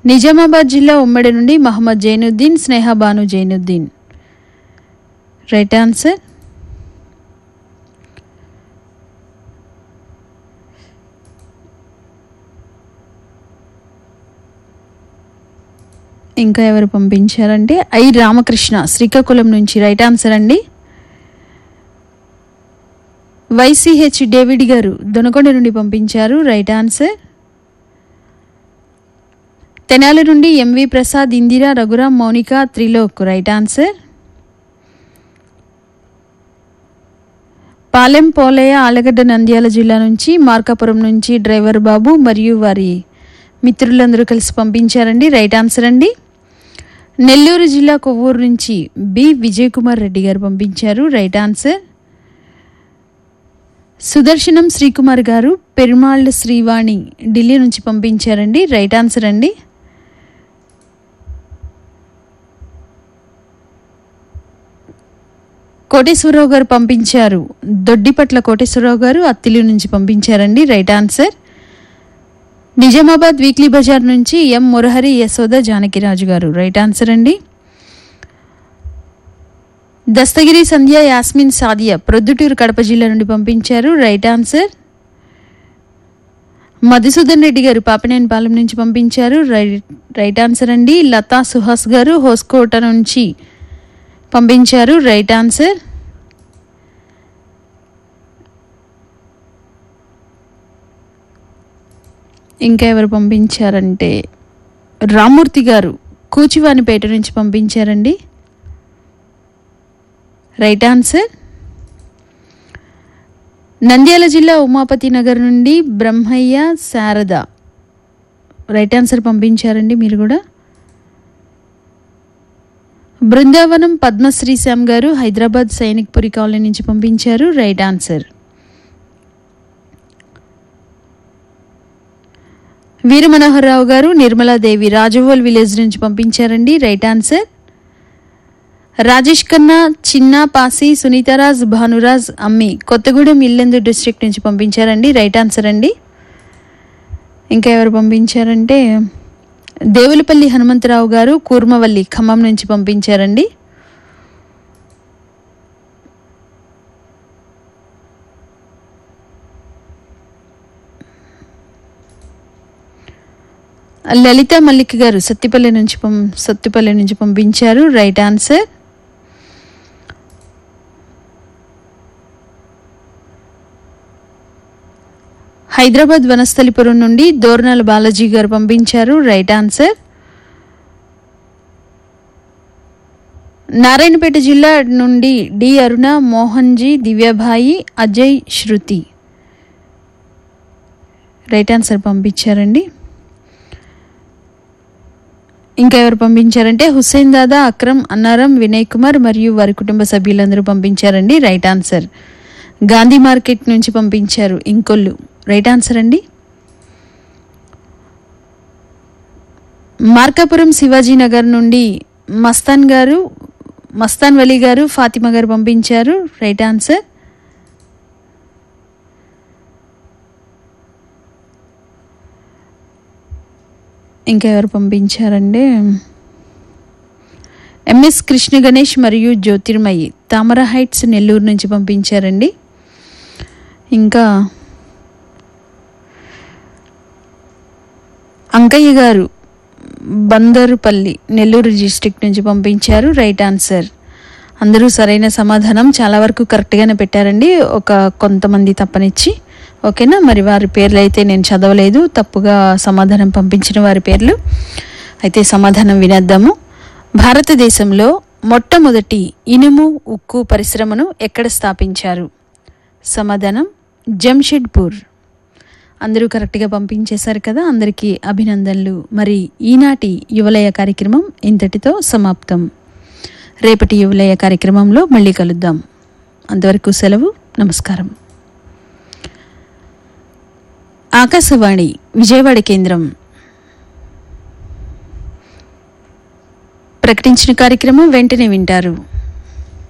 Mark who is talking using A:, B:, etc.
A: నిజామాబాద్ జిల్లా ఉమ్మడి నుండి మహమ్మద్ జైనుద్దీన్ స్నేహ బాను జైనుద్దీన్ రైట్ ఆన్సర్ ఇంకా ఎవరు పంపించారంటే ఐ రామకృష్ణ శ్రీకాకుళం నుంచి రైట్ ఆన్సర్ అండి వైసీహెచ్ డేవిడ్ గారు దొనకొండ నుండి పంపించారు రైట్ ఆన్సర్ తెనాలి నుండి M V Prasad Indira Raghuram Mounika Trilok right answer Palem Polaiah Allagadda Nandyal జిల్లా నుంచి మార్కాపురం నుంచి డ్రైవర్ బాబు మరియు వారి మిత్రులందరూ కలిసి పంపించారండి రైట్ ఆన్సర్ అండి నెల్లూరు జిల్లా కొవ్వూరు నుంచి బి విజయ్ కుమార్ రెడ్డి గారు పంపించారు రైట్ ఆన్సర్ సుదర్శనం శ్రీకుమార్ గారు పెరుమాళ్ళ శ్రీవాణి ఢిల్లీ నుంచి పంపించారండి రైట్ ఆన్సర్ అండి కోటేశ్వరరావు గారు పంపించారు దొడ్డిపట్ల కోటేశ్వరరావు గారు అత్తిలి నుంచి పంపించారండి రైట్ ఆన్సర్ నిజామాబాద్ వీక్లీ బజార్ నుంచి ఎం మురహరి యశోద జానకిరాజు గారు రైట్ ఆన్సర్ అండి దస్తగిరి సంధ్య యాస్మిన్ సాదియా ప్రొద్దుటూరు కడప జిల్లా నుండి పంపించారు రైట్ ఆన్సర్ మధుసూదన్ రెడ్డి గారు పాపినేనిపాలెం నుంచి పంపించారు రైట్ రైట్ ఆన్సర్ అండి లతా సుహాస్ గారు హోస్కోట నుంచి పంపించారు రైట్ ఆన్సర్ ఇంకా ఎవరు పంపించారంటే రామూర్తి గారు కూచివానిపేట నుంచి పంపించారండి రైట్ ఆన్సర్ నంద్యాల జిల్లా ఉమాపతి నగర్ నుండి బ్రహ్మయ్య శారద రైట్ ఆన్సర్ పంపించారండి మీరు కూడా బృందావనం పద్మశ్రీ శ్యామ్ గారు హైదరాబాద్ సైనిక్పురి కాలనీ నుంచి పంపించారు రైట్ ఆన్సర్ వీరమనోహరరావు గారు నిర్మలాదేవి రాజవోల్ విలేజ్ నుంచి పంపించారండి రైట్ ఆన్సర్ రాజేష్ ఖన్నా చిన్న పాసి సునీతారాజ్ భానురాజ్ అమ్మి కొత్తగూడెం ఇల్లెందు డిస్ట్రిక్ట్ నుంచి పంపించారండి రైట్ ఆన్సర్ అండి ఇంకా ఎవరు పంపించారంటే దేవులపల్లి హనుమంతరావు గారు కూర్మవల్లి ఖమ్మం నుంచి పంపించారండి లలిత మల్లిక్ గారు సత్తిపల్లి నుంచి పం సత్తిపల్లి నుంచి పంపించారు రైట్ ఆన్సర్ హైదరాబాద్ వనస్థలిపురం నుండి దోర్నాల బాలాజీ గారు పంపించారు రైట్ ఆన్సర్ నారాయణపేట జిల్లా నుండి D Aruna Mohanji Divyabai Ajay Shruti right answer పంపించారండి ఇంకా ఎవరు పంపించారంటే హుస్సేన్ దాదా అక్రమ్ అన్నారం వినయ్ కుమార్ మరియు వారి కుటుంబ సభ్యులందరూ పంపించారండి రైట్ ఆన్సర్ గాంధీ మార్కెట్ నుంచి పంపించారు ఇంకొల్లు రైట్ ఆన్సర్ అండి మార్కాపురం శివాజీ నగర్ నుండి మస్తాన్ గారు మస్తాన్ వలీ గారు ఫాతిమా గారు పంపించారు రైట్ ఆన్సర్ ఇంకా ఎవరు పంపించారంటే ఎంఎస్ కృష్ణ గణేష్ మరియు జ్యోతిర్మయి తామర హైట్స్ నెల్లూరు నుంచి పంపించారండి ఇంకా అంకయ్య గారు బందరుపల్లి నెల్లూరు డిస్ట్రిక్ట్ నుంచి పంపించారు రైట్ ఆన్సర్ అందరూ సరైన సమాధానం చాలా వరకు కరెక్ట్గానే పెట్టారండి ఒక కొంతమంది తప్పనిచ్చి ఓకేనా మరి వారి పేర్లు అయితే నేను చదవలేదు తప్పుగా సమాధానం పంపించిన వారి పేర్లు అయితే సమాధానం వినేద్దాము భారతదేశంలో మొట్టమొదటి ఇనుము ఉక్కు పరిశ్రమను ఎక్కడ స్థాపించారు సమాధానం జంషెడ్పూర్ అందరూ కరెక్ట్గా పంపించేశారు కదా అందరికీ అభినందనలు మరి ఈనాటి యువలయ కార్యక్రమం ఇంతటితో సమాప్తం రేపటి యువలయ కార్యక్రమంలో మళ్ళీ కలుద్దాం అంతవరకు సెలవు నమస్కారం ఆకాశవాణి విజయవాడ కేంద్రం ప్రకటించిన కార్యక్రమం వెంటనే వింటారు